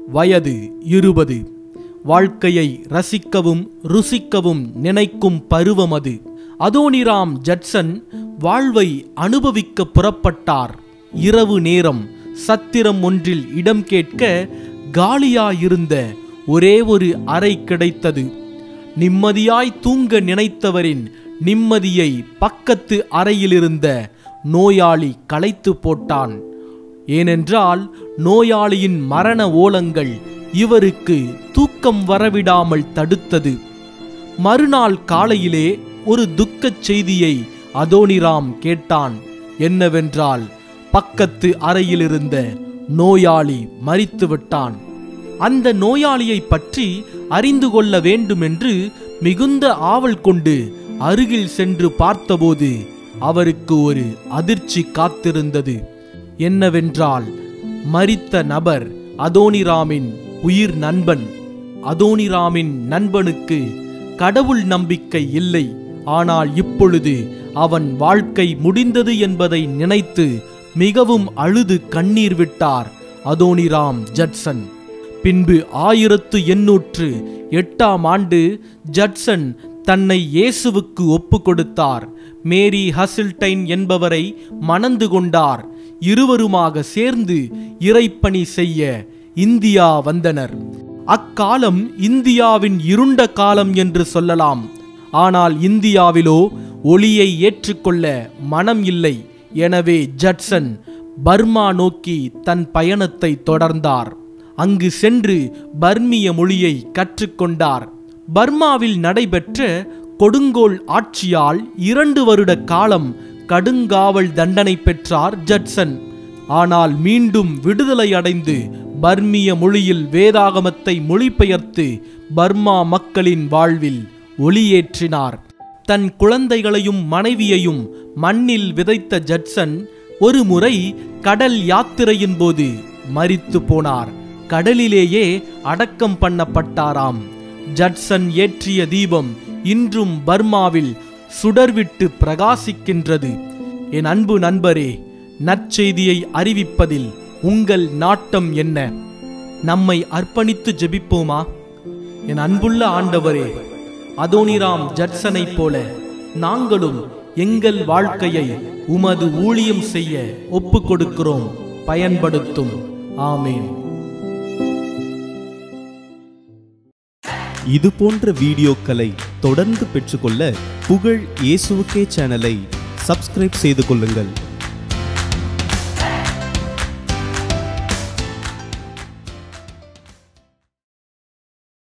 வயது இருபது வாழ்க்கையை ரசிக்கவும் ருசிக்கவும் நினைக்கும் பருவம் அது அதோனிராம் ஜட்சன் வாழ்வை அனுபவிக்க புறப்பட்டார் இரவு நேரம் சத்திரம் ஒன்றில் இடம் கேட்க காலியாயிருந்த ஒரே ஒரு அறை கிடைத்தது நிம்மதியாய் தூங்க நினைத்தவரின் நிம்மதியை பக்கத்து அறையிலிருந்த நோயாளி களைத்து போட்டான் ஏனென்றால் நோயாளியின் மரண ஓலங்கள் இவருக்கு தூக்கம் வரவிடாமல் தடுத்தது மறுநாள் காலையிலே ஒரு துக்கச் செய்தியை அதோனிராம் கேட்டான் என்னவென்றால் பக்கத்து அறையிலிருந்த நோயாளி மரித்து விட்டான் அந்த நோயாளியை பற்றி அறிந்து கொள்ள வேண்டுமென்று மிகுந்த ஆவல் கொண்டு அருகில் சென்று பார்த்தபோது அவருக்கு ஒரு அதிர்ச்சி காத்திருந்தது என்னவென்றால் மரித்த நபர் அதோனிராமின் உயிர் நண்பன் அதோனிராமின் நண்பனுக்கு கடவுள் நம்பிக்கை இல்லை ஆனால் இப்பொழுது அவன் வாழ்க்கை முடிந்தது என்பதை நினைத்து மிகவும் அழுது கண்ணீர் விட்டார் அதோனிராம் ஜட்சன் பின்பு ஆயிரத்து எண்ணூற்று எட்டாம் ஆண்டு ஜட்சன் தன்னை இயேசுவுக்கு ஒப்பு கொடுத்தார் மேரி ஹசில்டைன் என்பவரை மணந்து கொண்டார் இருவருமாக சேர்ந்து இறைப்பணி செய்ய இந்தியா வந்தனர் அக்காலம் இந்தியாவின் இருண்ட காலம் என்று சொல்லலாம் ஆனால் இந்தியாவிலோ ஒளியை ஏற்றுக்கொள்ள மனம் இல்லை எனவே ஜட்சன் பர்மா நோக்கி தன் பயணத்தை தொடர்ந்தார் அங்கு சென்று பர்மிய மொழியை கற்றுக்கொண்டார் பர்மாவில் நடைபெற்ற கொடுங்கோல் ஆட்சியால் இரண்டு வருட காலம் கடுங்காவல் தண்டனை பெற்றார் ஜட்சன் ஆனால் மீண்டும் விடுதலை அடைந்து பர்மிய மொழியில் வேதாகமத்தை மொழிபெயர்த்து பர்மா மக்களின் வாழ்வில் ஒளியேற்றினார் தன் குழந்தைகளையும் மனைவியையும் மண்ணில் விதைத்த ஜட்சன் ஒரு முறை கடல் யாத்திரையின் போது மரித்து போனார் கடலிலேயே அடக்கம் பண்ணப்பட்டாராம் ஜட்சன் ஏற்றிய தீபம் இன்றும் பர்மாவில் சுடர்விட்டு பிரகாசிக்கின்றது என் அன்பு நண்பரே நற்செய்தியை அறிவிப்பதில் உங்கள் நாட்டம் என்ன நம்மை அர்ப்பணித்து ஜெபிப்போமா என் அன்புள்ள ஆண்டவரே அதோனிராம் ஜட்சனைப் போல நாங்களும் எங்கள் வாழ்க்கையை உமது ஊழியம் செய்ய ஒப்பு கொடுக்கிறோம் பயன்படுத்தும் ஆமேன் இது போன்ற வீடியோக்களை தொடர்ந்து பெற்றுக்கொள்ள புகழ் இயேசுவுக்கே சேனலை சப்ஸ்கிரைப் செய்து கொள்ளுங்கள்